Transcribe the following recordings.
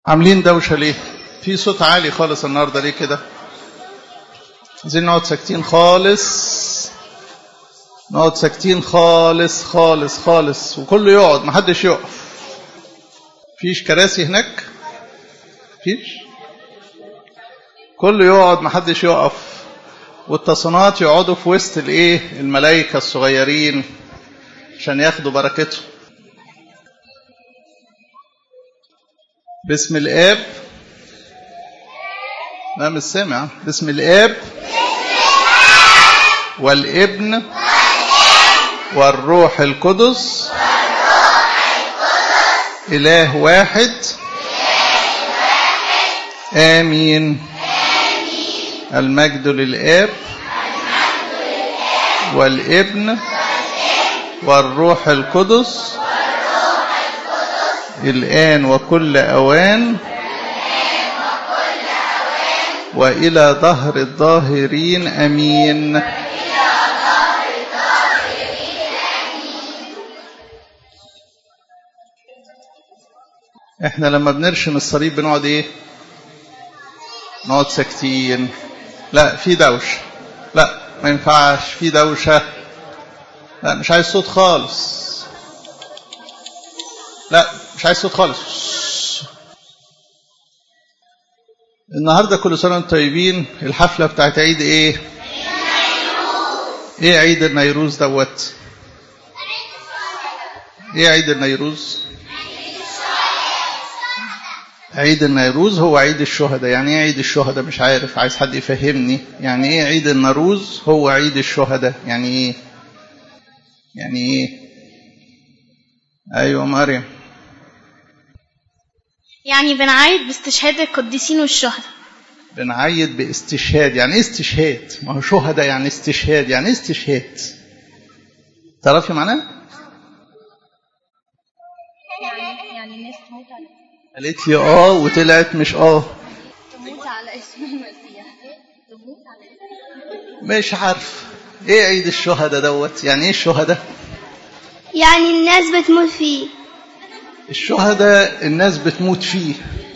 عاملين دوشة ليه؟ في صوت عالي خالص النهارده ليه كده؟ عايزين نقعد ساكتين خالص نقعد ساكتين خالص خالص خالص وكله يقعد محدش يقف فيش كراسي هناك؟ فيش؟ كله يقعد محدش يقف والتصنات يقعدوا في وسط الايه؟ الملائكة الصغيرين عشان ياخدوا بركته باسم الاب لا مش سامع باسم الاب والابن والروح القدس اله واحد امين المجد للاب والابن والروح القدس الآن وكل أوان وإلى ظهر الظاهرين أمين احنا لما بنرشم الصليب بنقعد ايه نقعد ساكتين لا في دوشة لا ما ينفعش في دوشة لا مش عايز صوت خالص لا مش عايز صوت خالص النهارده كل سنه وانتم طيبين الحفله بتاعت عيد ايه ايه عيد النيروز دوت ايه عيد النيروز عيد النيروز هو عيد الشهداء يعني ايه عيد الشهداء مش عارف عايز حد يفهمني يعني ايه عيد النيروز هو عيد الشهداء يعني ايه يعني ايه ايوه مريم يعني بنعيد باستشهاد القديسين والشهداء بنعيد باستشهاد يعني ايه استشهاد ما هو شهداء يعني استشهاد يعني ايه استشهاد تعرفي معناه يعني يعني الناس تموت على قالت لي اه وطلعت مش اه تموت على اسم المسيح تموت على اسم مش عارف ايه عيد الشهداء دوت يعني ايه الشهداء يعني الناس بتموت فيه الشهداء الناس بتموت فيه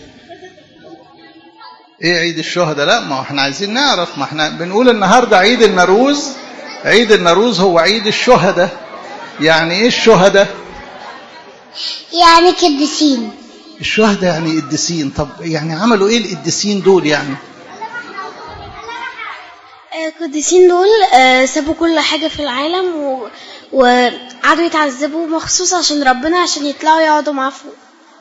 ايه عيد الشهداء لا ما احنا عايزين نعرف ما احنا بنقول النهارده عيد النروز عيد النروز هو عيد الشهداء يعني ايه الشهداء يعني قديسين الشهداء يعني قديسين طب يعني عملوا ايه القديسين دول يعني القديسين دول آه، سابوا كل حاجة في العالم و... وقعدوا يتعذبوا مخصوص عشان ربنا عشان يطلعوا يقعدوا معاه فوق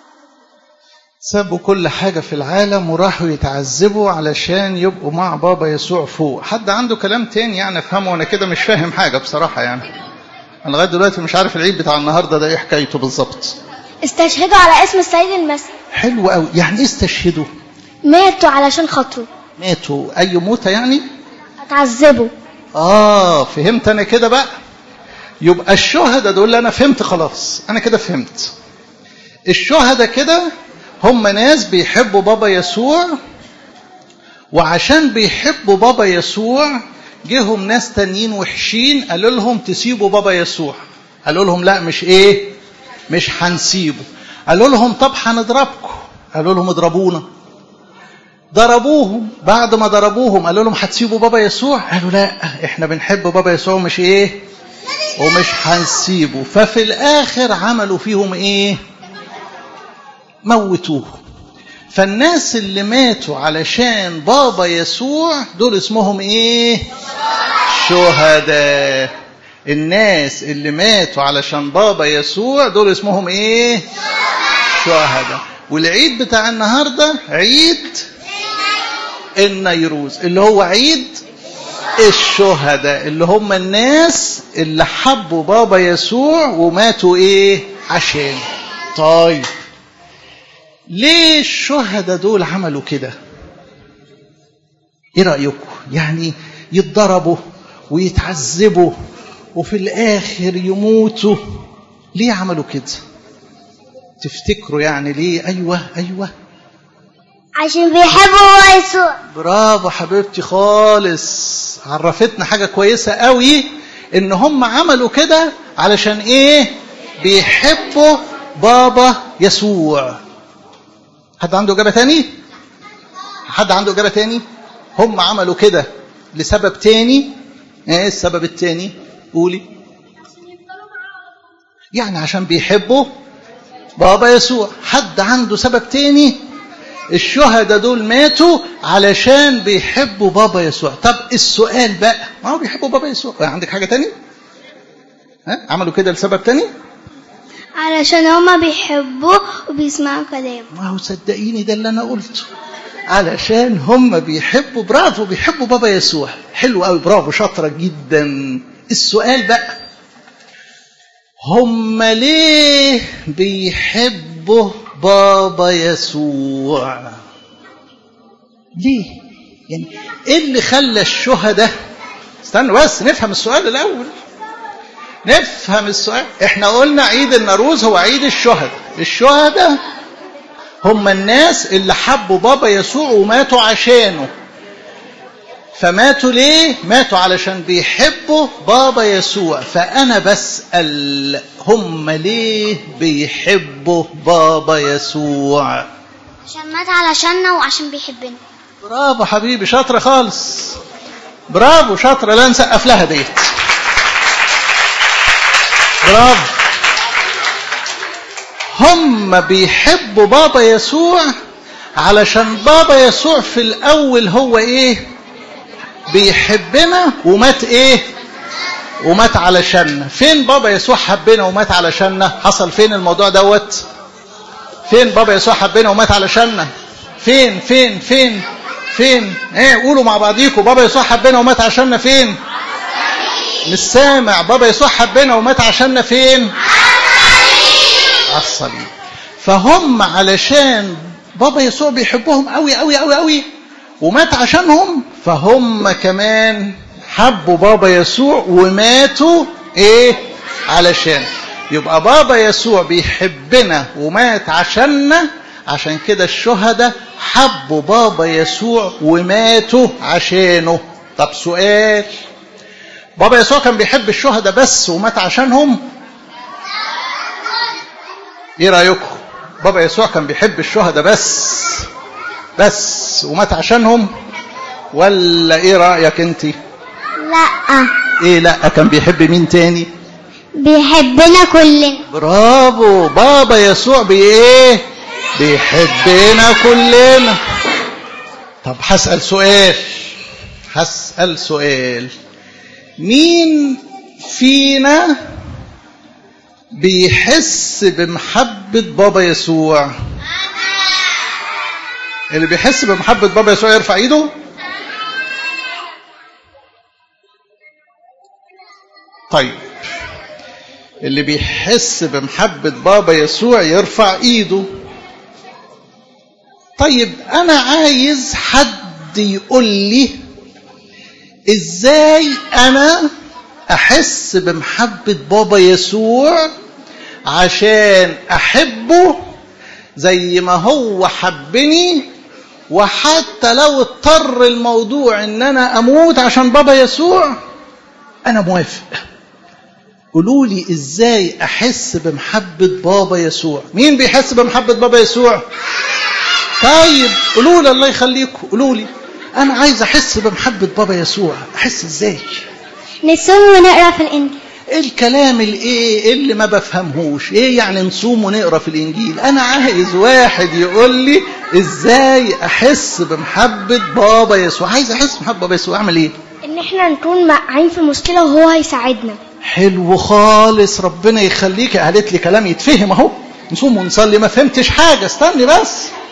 سابوا كل حاجة في العالم وراحوا يتعذبوا علشان يبقوا مع بابا يسوع فوق حد عنده كلام تاني يعني افهمه وانا كده مش فاهم حاجة بصراحة يعني انا لغاية دلوقتي مش عارف العيد بتاع النهاردة ده ايه حكايته بالظبط استشهدوا على اسم السيد المسيح حلو قوي يعني ايه استشهدوا ماتوا علشان خاطره ماتوا اي موتة يعني اتعذبوا اه فهمت انا كده بقى يبقى الشهداء دول انا فهمت خلاص انا كده فهمت الشهداء كده هم ناس بيحبوا بابا يسوع وعشان بيحبوا بابا يسوع جيهم ناس تانيين وحشين قالوا لهم تسيبوا بابا يسوع قالوا لهم لا مش ايه مش هنسيبه قالوا لهم طب هنضربكم قالوا لهم اضربونا ضربوهم بعد ما ضربوهم قالوا لهم هتسيبوا بابا يسوع قالوا لا احنا بنحب بابا يسوع ومش ايه ومش هنسيبه ففي الاخر عملوا فيهم ايه موتوه فالناس اللي ماتوا علشان بابا يسوع دول اسمهم ايه شهداء الناس اللي ماتوا علشان بابا يسوع دول اسمهم ايه شهداء والعيد بتاع النهارده عيد النيروز اللي هو عيد الشهداء اللي هم الناس اللي حبوا بابا يسوع وماتوا ايه عشان طيب ليه الشهداء دول عملوا كده ايه رايكم يعني يتضربوا ويتعذبوا وفي الاخر يموتوا ليه عملوا كده تفتكروا يعني ليه ايوه ايوه عشان بيحبوا يسوع برافو حبيبتي خالص عرفتنا حاجة كويسة قوي ان هم عملوا كده علشان ايه بيحبوا بابا يسوع حد عنده اجابه تاني حد عنده اجابه تاني هم عملوا كده لسبب تاني ايه السبب التاني قولي يعني عشان بيحبوا بابا يسوع حد عنده سبب تاني الشهداء دول ماتوا علشان بيحبوا بابا يسوع طب السؤال بقى ما هو بيحبوا بابا يسوع عندك حاجة تاني ها عملوا كده لسبب تاني علشان هما بيحبوه وبيسمعوا كلامه ما هو صدقيني ده اللي انا قلته علشان هم بيحبوا برافو بيحبوا بابا يسوع حلو قوي برافو شاطرة جدا السؤال بقى هم ليه بيحبوا بابا يسوع ليه يعني ايه اللي خلى الشهداء استنوا بس نفهم السؤال الاول نفهم السؤال احنا قلنا عيد النوروز هو عيد الشهداء الشهداء هم الناس اللي حبوا بابا يسوع وماتوا عشانه فماتوا ليه ماتوا علشان بيحبوا بابا يسوع فانا بسال هم ليه بيحبوا بابا يسوع عشان مات علشاننا وعشان بيحبنا برافو حبيبي شاطره خالص برافو شاطره لا نسقف لها ديت برافو هم بيحبوا بابا يسوع علشان بابا يسوع في الاول هو ايه بيحبنا ومات ايه ومات علشاننا فين بابا يسوع حبنا ومات علشاننا حصل فين الموضوع دوت فين بابا يسوع حبنا ومات علشاننا فين فين فين فين ايه قولوا مع بعضيكم بابا يسوع حبنا ومات عشاننا فين مش سامع بابا يسوع حبنا ومات عشاننا فين على الصليب فهم علشان بابا يسوع بيحبهم قوي قوي قوي قوي ومات عشانهم فهم كمان حبوا بابا يسوع وماتوا ايه علشان يبقى بابا يسوع بيحبنا ومات عشاننا عشان كده الشهداء حبوا بابا يسوع وماتوا عشانه طب سؤال بابا يسوع كان بيحب الشهداء بس ومات عشانهم ايه رايكم بابا يسوع كان بيحب الشهداء بس بس ومات عشانهم ولا ايه رايك انت لا ايه لا كان بيحب مين تاني بيحبنا كلنا برافو بابا يسوع بايه بيحبنا كلنا طب هسأل سؤال هسأل سؤال مين فينا بيحس بمحبة بابا يسوع اللي بيحس بمحبة بابا يسوع يرفع ايده طيب اللي بيحس بمحبة بابا يسوع يرفع ايده طيب انا عايز حد يقول لي ازاي انا احس بمحبة بابا يسوع عشان احبه زي ما هو حبني وحتى لو اضطر الموضوع ان انا اموت عشان بابا يسوع انا موافق قولوا لي ازاي احس بمحبة بابا يسوع مين بيحس بمحبة بابا يسوع طيب قولوا لي الله يخليكم قولوا لي انا عايز احس بمحبة بابا يسوع احس ازاي نصوم ونقرا في الانجيل الكلام الايه اللي ما بفهمهوش ايه يعني نصوم ونقرا في الانجيل انا عايز واحد يقول لي ازاي احس بمحبة بابا يسوع عايز احس بمحبة بابا يسوع اعمل ايه ان احنا نكون واقعين في مشكله وهو هيساعدنا حلو خالص ربنا يخليك قالت لي كلام يتفهم اهو نصوم ونصلي ما فهمتش حاجة استني بس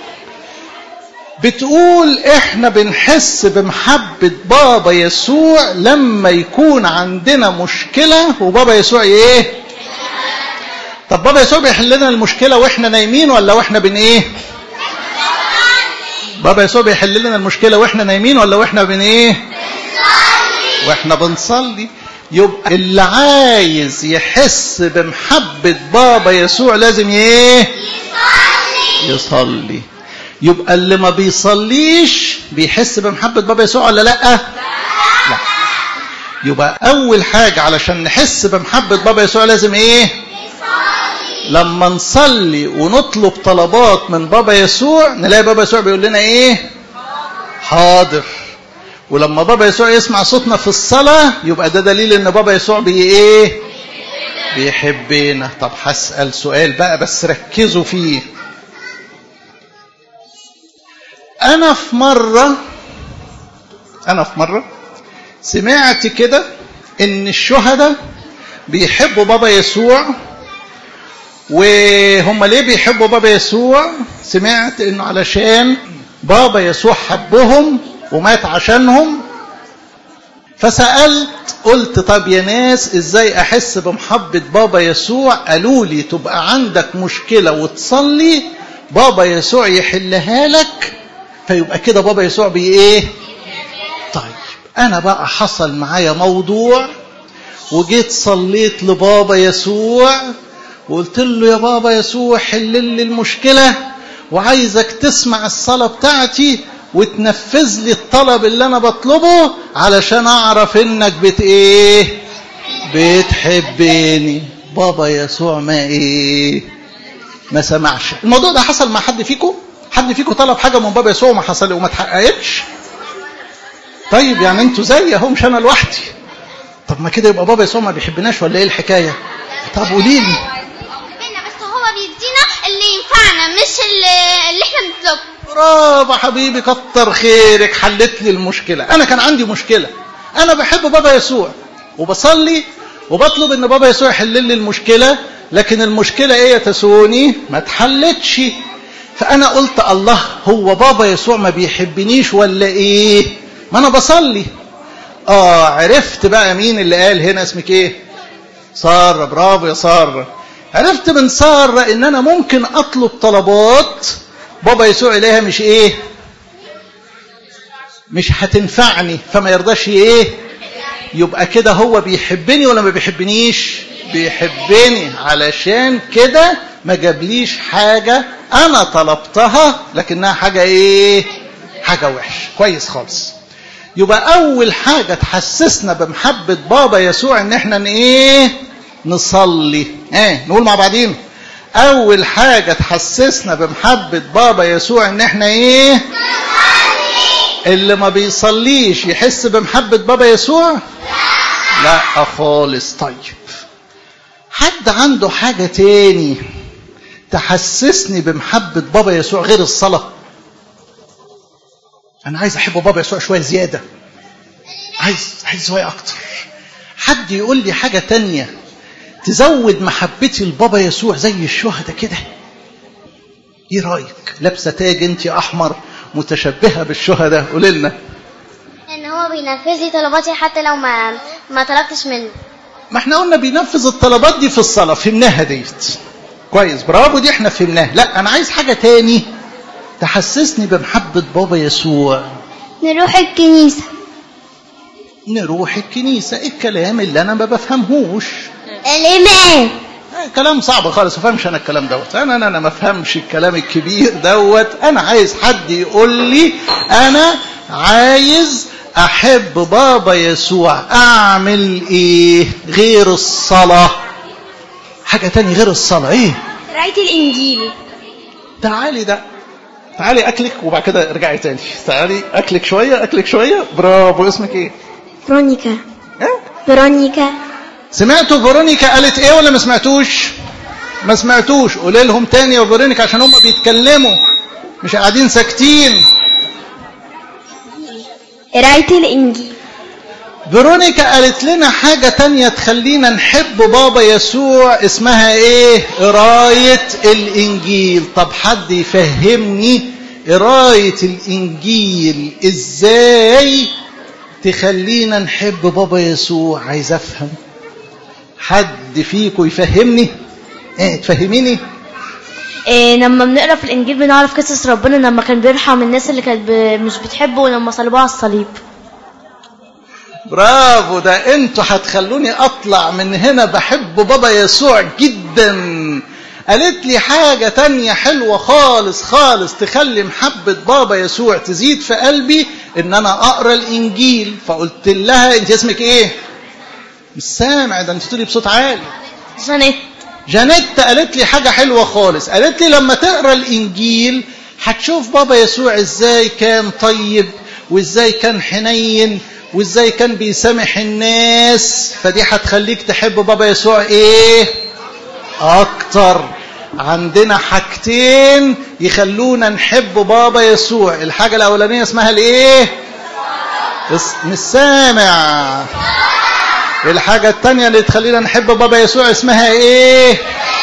بتقول احنا بنحس بمحبة بابا يسوع لما يكون عندنا مشكلة وبابا يسوع ايه طب بابا يسوع بيحل لنا المشكلة واحنا نايمين ولا واحنا بن ايه بابا يسوع بيحل لنا المشكلة واحنا نايمين ولا واحنا بن ايه واحنا بنصلي يبقى اللي عايز يحس بمحبة بابا يسوع لازم ايه يصلي يبقى اللي ما بيصليش بيحس بمحبة بابا يسوع ولا لا لا يبقى أول حاجة علشان نحس بمحبة بابا يسوع لازم إيه لما نصلي ونطلب طلبات من بابا يسوع نلاقي بابا يسوع بيقول لنا ايه حاضر ولما بابا يسوع يسمع صوتنا في الصلاة يبقى ده دليل ان بابا يسوع بي ايه بيحبنا طب هسأل سؤال بقى بس ركزوا فيه انا في مرة انا في مرة سمعت كده ان الشهداء بيحبوا بابا يسوع وهم ليه بيحبوا بابا يسوع سمعت انه علشان بابا يسوع حبهم ومات عشانهم فسألت قلت طب يا ناس ازاي احس بمحبة بابا يسوع قالوا لي تبقى عندك مشكلة وتصلي بابا يسوع يحلها لك فيبقى كده بابا يسوع بي ايه طيب انا بقى حصل معايا موضوع وجيت صليت لبابا يسوع وقلت له يا بابا يسوع حل لي المشكلة وعايزك تسمع الصلاة بتاعتي وتنفذ لي الطلب اللي انا بطلبه علشان اعرف انك بت ايه بتحبني بابا يسوع ما ايه ما سمعش الموضوع ده حصل مع حد فيكم حد فيكم طلب حاجه من بابا يسوع وما حصل وما اتحققتش طيب يعني انتوا زي اهو مش انا لوحدي طب ما كده يبقى بابا يسوع ما بيحبناش ولا ايه الحكايه طب قولي لي بس هو بيدينا اللي ينفعنا مش اللي, اللي احنا بنطلبه برافو حبيبي كتر خيرك حلت لي المشكلة أنا كان عندي مشكلة أنا بحب بابا يسوع وبصلي وبطلب إن بابا يسوع يحل لي المشكلة لكن المشكلة إيه يا تسوني ما اتحلتش فأنا قلت الله هو بابا يسوع ما بيحبنيش ولا إيه ما أنا بصلي آه عرفت بقى مين اللي قال هنا اسمك إيه سارة برافو يا سارة عرفت من سارة إن أنا ممكن أطلب طلبات بابا يسوع إليها مش إيه مش هتنفعني فما يرضاش إيه يبقى كده هو بيحبني ولا ما بيحبنيش بيحبني علشان كده ما جابليش حاجة أنا طلبتها لكنها حاجة إيه حاجة وحش كويس خالص يبقى أول حاجة تحسسنا بمحبة بابا يسوع إن إحنا إيه نصلي إيه نقول مع بعضين أول حاجة تحسسنا بمحبة بابا يسوع إن إحنا إيه اللي ما بيصليش يحس بمحبة بابا يسوع لا خالص طيب حد عنده حاجة تاني تحسسني بمحبة بابا يسوع غير الصلاة أنا عايز أحب بابا يسوع شوية زيادة عايز عايز شوية أكتر حد يقول لي حاجة تانية تزود محبتي لبابا يسوع زي الشهداء كده ايه رايك لابسه تاج انت احمر متشبهه بالشهداء قولي لنا ان هو بينفذ لي طلباتي حتى لو ما ما طلبتش منه ما احنا قلنا بينفذ الطلبات دي في الصلاه فهمناها ديت كويس برافو دي احنا فهمناها لا انا عايز حاجه تاني تحسسني بمحبه بابا يسوع نروح الكنيسة نروح الكنيسه ايه الكلام اللي انا ما بفهمهوش الإيمان آه، كلام صعب خالص ما فهمش انا الكلام دوت انا انا انا ما فهمش الكلام الكبير دوت انا عايز حد يقول لي انا عايز احب بابا يسوع اعمل ايه غير الصلاه حاجه تاني غير الصلاه ايه قراية الإنجيل تعالي ده تعالي اكلك وبعد كده ارجعي تاني تعالي اكلك شويه اكلك شويه برافو اسمك ايه فرونيكا إيه؟ فرونيكا سمعتوا فيرونيكا قالت ايه ولا ما سمعتوش ما سمعتوش قولي لهم تاني يا فيرونيكا عشان هم بيتكلموا مش قاعدين ساكتين قراية الإنجيل فيرونيكا قالت لنا حاجة تانية تخلينا نحب بابا يسوع اسمها ايه قراية الانجيل طب حد يفهمني قراية الانجيل ازاي تخلينا نحب بابا يسوع عايز افهم حد فيكم يفهمني ايه تفهميني إيه لما بنقرا في الانجيل بنعرف قصص ربنا لما كان بيرحم الناس اللي كانت ب- مش بتحبه ولما صلبوه على الصليب برافو ده انتوا هتخلوني اطلع من هنا بحب بابا يسوع جدا قالت لي حاجة تانية حلوة خالص خالص تخلي محبة بابا يسوع تزيد في قلبي ان انا اقرا الانجيل فقلت لها انت اسمك ايه مش سامع ده انت تقولي بصوت عالي جانيت جانيت قالت لي حاجة حلوة خالص قالت لي لما تقرأ الإنجيل هتشوف بابا يسوع ازاي كان طيب وازاي كان حنين وازاي كان بيسامح الناس فدي هتخليك تحب بابا يسوع ايه اكتر عندنا حاجتين يخلونا نحب بابا يسوع الحاجة الاولانية اسمها الايه مش سامع الحاجة التانية اللي تخلينا نحب بابا يسوع اسمها ايه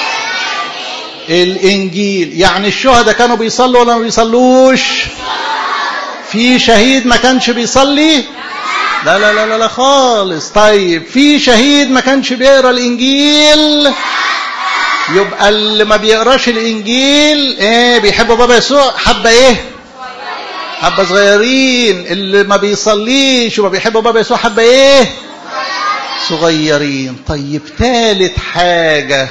الانجيل يعني الشهداء كانوا بيصلوا ولا ما بيصلوش في شهيد ما كانش بيصلي لا لا لا لا, لا خالص طيب في شهيد ما كانش بيقرا الانجيل يبقى اللي ما بيقراش الانجيل ايه بيحب بابا يسوع حبه ايه حبه صغيرين اللي ما بيصليش وما بيحب بابا يسوع حبه ايه صغيرين طيب ثالث حاجه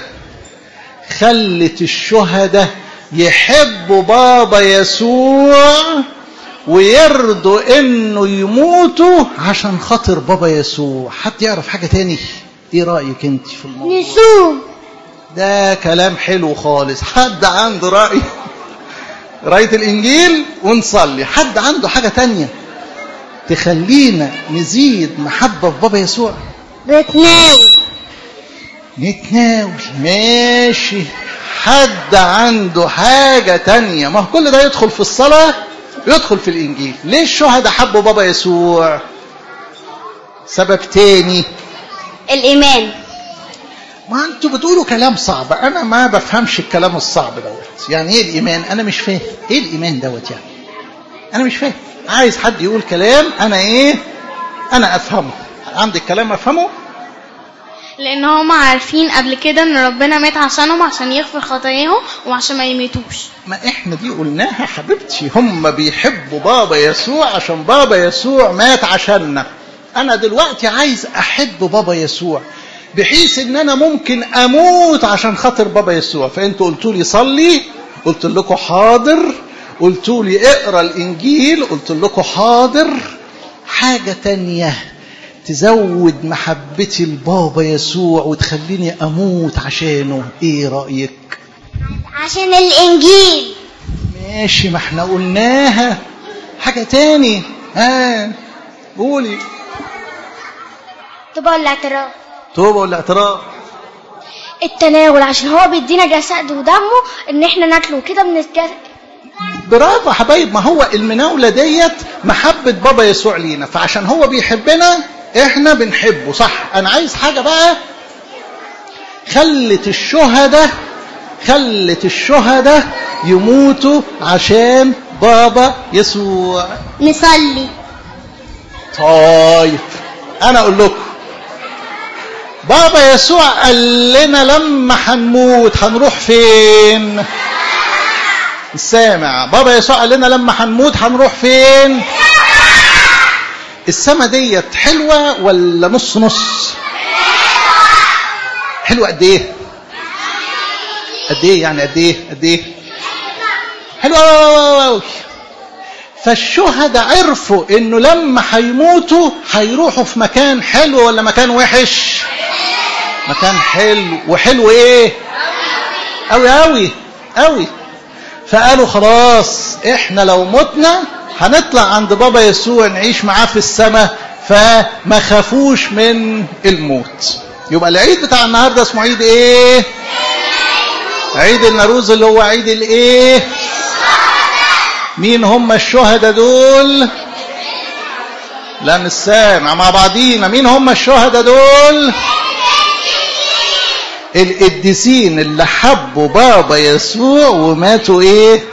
خلت الشهداء يحبوا بابا يسوع ويرضوا انه يموتوا عشان خاطر بابا يسوع حد يعرف حاجه تاني ايه رايك انت في الموضوع نصوم ده كلام حلو خالص حد عنده راي قرايه الانجيل ونصلي حد عنده حاجه تانية تخلينا نزيد محبه في بابا يسوع بتناول نتناول ماشي حد عنده حاجة تانية ما هو كل ده يدخل في الصلاة يدخل في الإنجيل ليه الشهداء حبوا بابا يسوع سبب تاني الإيمان ما انتوا بتقولوا كلام صعب انا ما بفهمش الكلام الصعب دوت يعني ايه الايمان انا مش فاهم ايه الايمان دوت يعني انا مش فاهم عايز حد يقول كلام انا ايه انا افهمه عندك كلام افهمه لان هم عارفين قبل كده ان ربنا مات عشانهم عشان يغفر خطاياهم وعشان ما يميتوش ما احنا دي قلناها حبيبتي هم بيحبوا بابا يسوع عشان بابا يسوع مات عشاننا انا دلوقتي عايز احب بابا يسوع بحيث ان انا ممكن اموت عشان خاطر بابا يسوع فانتوا قلتوا لي صلي قلت لكم حاضر قلتوا لي اقرا الانجيل قلت لكم حاضر حاجه تانيه تزود محبتي لبابا يسوع وتخليني اموت عشانه ايه رايك عشان الإنجيل ماشي ما احنا قلناها حاجه تاني ها قولي تبقى الاعتراف توبه ولا اعتراف التناول عشان هو بيدينا جسد ودمه ان احنا ناكله كده بنتجسد برافو يا حبايب ما هو المناولة ديت محبة بابا يسوع لينا فعشان هو بيحبنا احنا بنحبه صح انا عايز حاجة بقى خلت الشهداء خلت الشهداء يموتوا عشان بابا يسوع نصلي طيب انا اقول لكم بابا يسوع قال لنا لما هنموت هنروح فين السامع بابا يسوع قال لنا لما هنموت هنروح فين السما ديت حلوة ولا نص نص حلوة قد ايه قد ايه يعني قد ايه قد ايه حلوة أوي أوي فالشهداء عرفوا انه لما هيموتوا هيروحوا في مكان حلو ولا مكان وحش مكان حلو وحلو ايه قوي قوي قوي فقالوا خلاص احنا لو متنا هنطلع عند بابا يسوع نعيش معاه في السماء فما خافوش من الموت يبقى العيد بتاع النهارده اسمه عيد ايه عيد الناروز اللي هو عيد الايه مين هم الشهداء دول لا مش سامع مع بعضينا مين هم الشهداء دول القديسين اللي حبوا بابا يسوع وماتوا ايه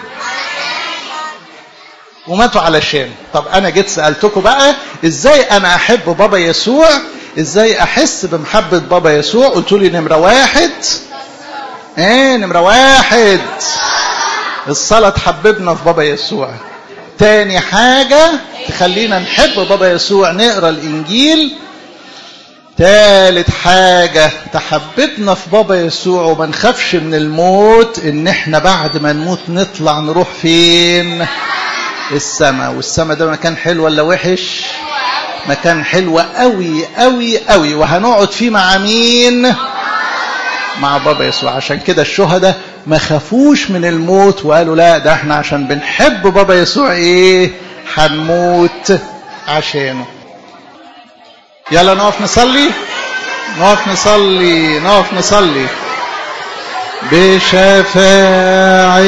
وماتوا علشان طب انا جيت سالتكم بقى ازاي انا احب بابا يسوع ازاي احس بمحبه بابا يسوع قلتوا لي نمره واحد ايه نمره واحد الصلاه تحببنا في بابا يسوع تاني حاجه تخلينا نحب بابا يسوع نقرا الانجيل تالت حاجة تحببنا في بابا يسوع وما نخافش من الموت ان احنا بعد ما نموت نطلع نروح فين السماء والسماء ده مكان حلو ولا وحش مكان حلو قوي قوي قوي وهنقعد فيه مع مين مع بابا يسوع عشان كده الشهداء ما خافوش من الموت وقالوا لا ده احنا عشان بنحب بابا يسوع ايه هنموت عشانه يلا نقف نصلي نقف نصلي نقف نصلي بشفاعة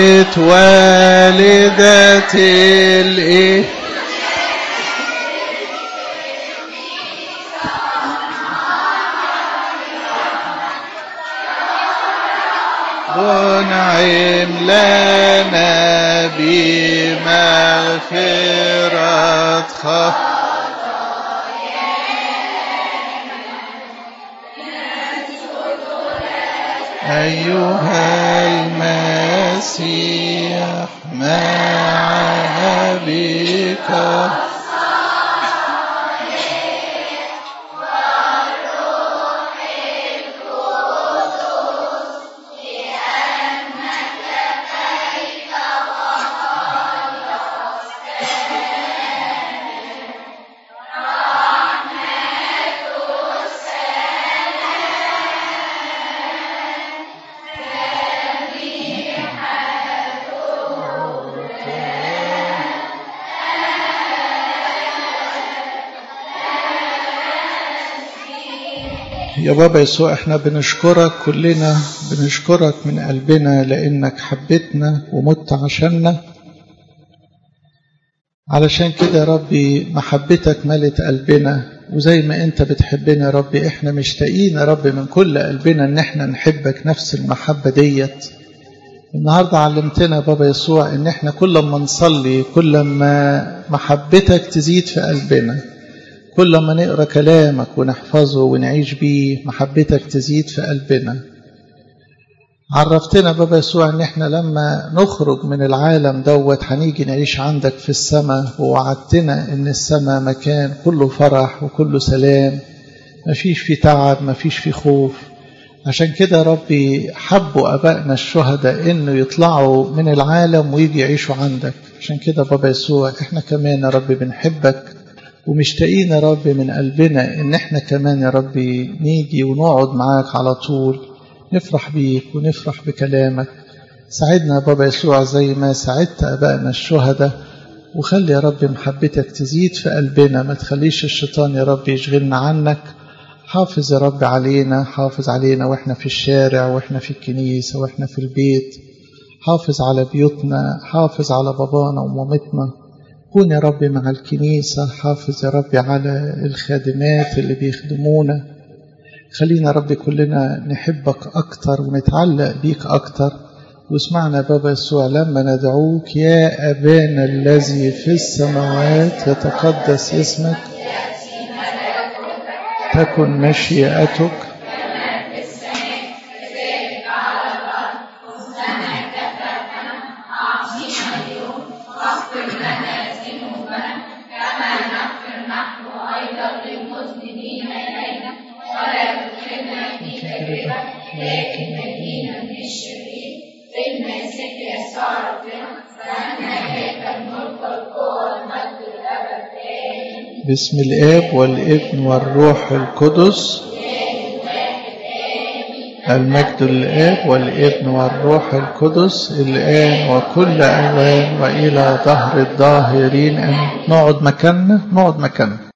والدة الايه ونعم لنا بمغفرة خطايانا أيها المسيح مع بك يا بابا يسوع احنا بنشكرك كلنا بنشكرك من قلبنا لانك حبيتنا ومت عشاننا علشان كده يا ربي محبتك ملت قلبنا وزي ما انت بتحبنا يا ربي احنا مشتاقين يا رب من كل قلبنا ان احنا نحبك نفس المحبة ديت النهاردة علمتنا يا بابا يسوع ان احنا كل ما نصلي كل ما محبتك تزيد في قلبنا كل ما نقرا كلامك ونحفظه ونعيش بيه محبتك تزيد في قلبنا عرفتنا بابا يسوع ان احنا لما نخرج من العالم دوت هنيجي نعيش عندك في السماء ووعدتنا ان السماء مكان كله فرح وكله سلام مفيش فيه تعب مفيش فيه خوف عشان كده ربي حبوا ابائنا الشهداء انه يطلعوا من العالم ويجي يعيشوا عندك عشان كده بابا يسوع احنا كمان يا رب بنحبك ومشتاقين يا رب من قلبنا ان احنا كمان يا رب نيجي ونقعد معاك على طول نفرح بيك ونفرح بكلامك ساعدنا يا بابا يسوع زي ما ساعدت ابائنا الشهداء وخلي يا رب محبتك تزيد في قلبنا ما تخليش الشيطان يا رب يشغلنا عنك حافظ يا رب علينا حافظ علينا واحنا في الشارع واحنا في الكنيسة واحنا في البيت حافظ على بيوتنا حافظ على بابانا ومامتنا كون يا رب مع الكنيسة حافظ يا رب على الخادمات اللي بيخدمونا خلينا يا رب كلنا نحبك أكتر ونتعلق بيك أكتر واسمعنا بابا يسوع لما ندعوك يا أبانا الذي في السماوات يتقدس اسمك تكن مشيئتك باسم الآب والابن والروح القدس المجد للآب والابن والروح القدس الآن وكل أوان وإلى ظهر الظاهرين أن نقعد مكاننا نقعد مكاننا